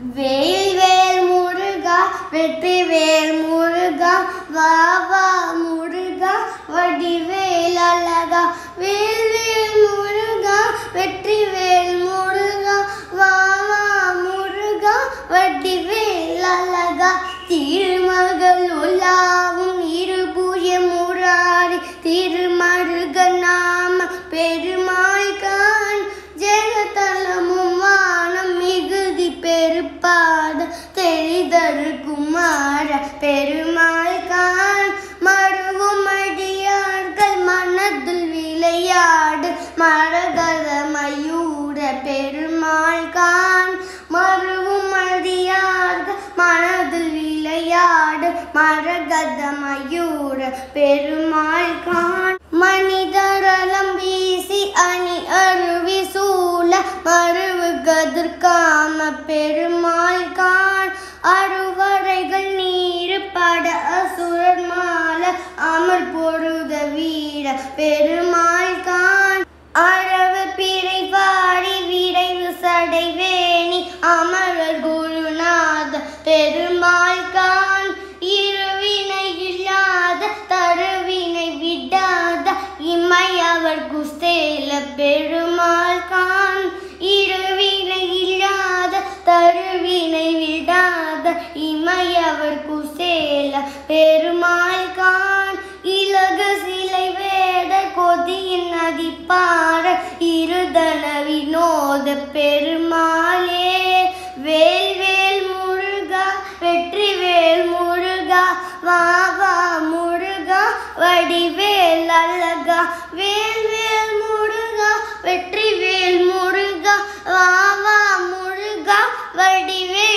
வேல் வேல் முருகா வெற்றி வேல் முருகா வா வா முருகா வடிவேல் அழகா வேல் வேல் முருகா வெற்றி வேல் முருகா வா வா முருகா வடிவேல் அழகா திருமகள் உலாவும் இருபுய முராரி திருமருக நாம பெருமாள் கான் ஜெகதலமும் வானம் மிகுதி பெருப்பாத தெரிதரு குமார பெருமாள் கான் மருவும் அடியார்கள் மனதில் விளையாடு மரகத மயூர பெருமாள் கான் மருவும் அடியார்கள் மனதில் விளையாடு மரகத மயூர பெருமாள் கான் மனிதரலம் வீசி அணி அருவி சூழ மருவு கதிர்காம பெருமாள் கான் அறுவரைகள் நீர் பட அசுரர் மால அமர் பொருத வீர பெருமாள் கான் அறவு பிறை பாடி விரைவு சடை வேணி அமரர் குருநாத பெருமாள் கான் இருவினை இல்லாத தருவினை விடாத இமையவர் குஸ்தேல பெருமாள் கான் இருவினை இல்லாத தருவினை விடாத இமையவர் குசேல பெருமாள் கான் இலகு சிலை வேட கொதியின் நதிப்பார இருதன வினோத பெருமாளே வேல் வேல் முருகா வெற்றி வேல் முருகா வா வா முருகா வடிவேல் அழகா வேல் வேல் முருகா வெற்றி வேல் முருகா வா வா முருகா வடிவேல்